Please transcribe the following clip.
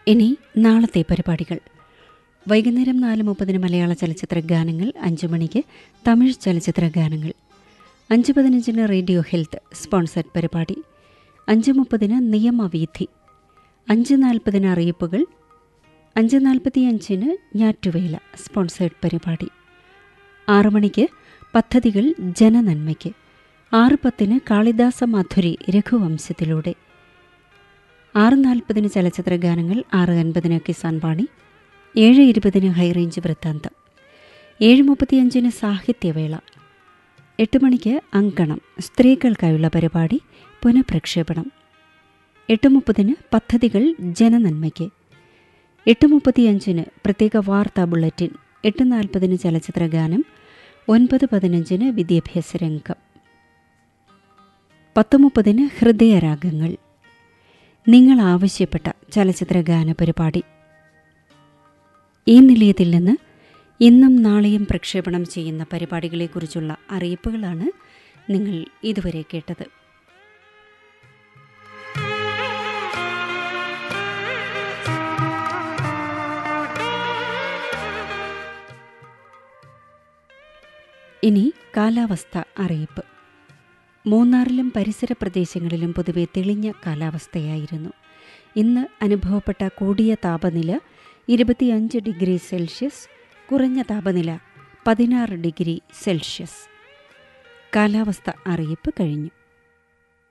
ഇനി നാളത്തെ പരിപാടികൾ വൈകുന്നേരം നാല് മുപ്പതിന് മലയാള ചലച്ചിത്ര ഗാനങ്ങൾ അഞ്ചു മണിക്ക് തമിഴ് ചലച്ചിത്ര ഗാനങ്ങൾ അഞ്ച് പതിനഞ്ചിന് റേഡിയോ ഹെൽത്ത് സ്പോൺസർഡ് പരിപാടി അഞ്ച് മുപ്പതിന് നിയമവീഥി അഞ്ച് നാൽപ്പതിന് അറിയിപ്പുകൾ അഞ്ച് നാൽപ്പത്തിയഞ്ചിന് ഞാറ്റുവേല സ്പോൺസേഡ് പരിപാടി ആറു മണിക്ക് പദ്ധതികൾ ജനനന്മയ്ക്ക് ആറ് പത്തിന് കാളിദാസ മാധുരി രഘുവംശത്തിലൂടെ ആറ് നാൽപ്പതിന് ചലച്ചിത്ര ഗാനങ്ങൾ ആറ് അൻപതിന് കിസാൻ വാണി ഏഴ് ഇരുപതിന് ഹൈറേഞ്ച് വൃത്താന്തം ഏഴ് മുപ്പത്തിയഞ്ചിന് സാഹിത്യവേള എട്ട് മണിക്ക് അങ്കണം സ്ത്രീകൾക്കായുള്ള പരിപാടി പുനഃപ്രക്ഷേപണം എട്ട് മുപ്പതിന് പദ്ധതികൾ ജനനന്മയ്ക്ക് എട്ട് മുപ്പത്തിയഞ്ചിന് പ്രത്യേക വാർത്താ ബുള്ളറ്റിൻ എട്ട് നാൽപ്പതിന് ചലച്ചിത്ര ഗാനം ഒൻപത് പതിനഞ്ചിന് വിദ്യാഭ്യാസ രംഗം പത്ത് മുപ്പതിന് ഹൃദയരാഗങ്ങൾ നിങ്ങൾ ആവശ്യപ്പെട്ട ചലച്ചിത്ര ഗാന പരിപാടി ഈ നിലയത്തിൽ നിന്ന് ഇന്നും നാളെയും പ്രക്ഷേപണം ചെയ്യുന്ന പരിപാടികളെക്കുറിച്ചുള്ള അറിയിപ്പുകളാണ് നിങ്ങൾ ഇതുവരെ കേട്ടത് ഇനി കാലാവസ്ഥ അറിയിപ്പ് മൂന്നാറിലും പരിസര പ്രദേശങ്ങളിലും പൊതുവെ തെളിഞ്ഞ കാലാവസ്ഥയായിരുന്നു ഇന്ന് അനുഭവപ്പെട്ട കൂടിയ താപനില ഇരുപത്തിയഞ്ച് ഡിഗ്രി സെൽഷ്യസ് കുറഞ്ഞ താപനില പതിനാറ് ഡിഗ്രി സെൽഷ്യസ് കാലാവസ്ഥ അറിയിപ്പ് കഴിഞ്ഞു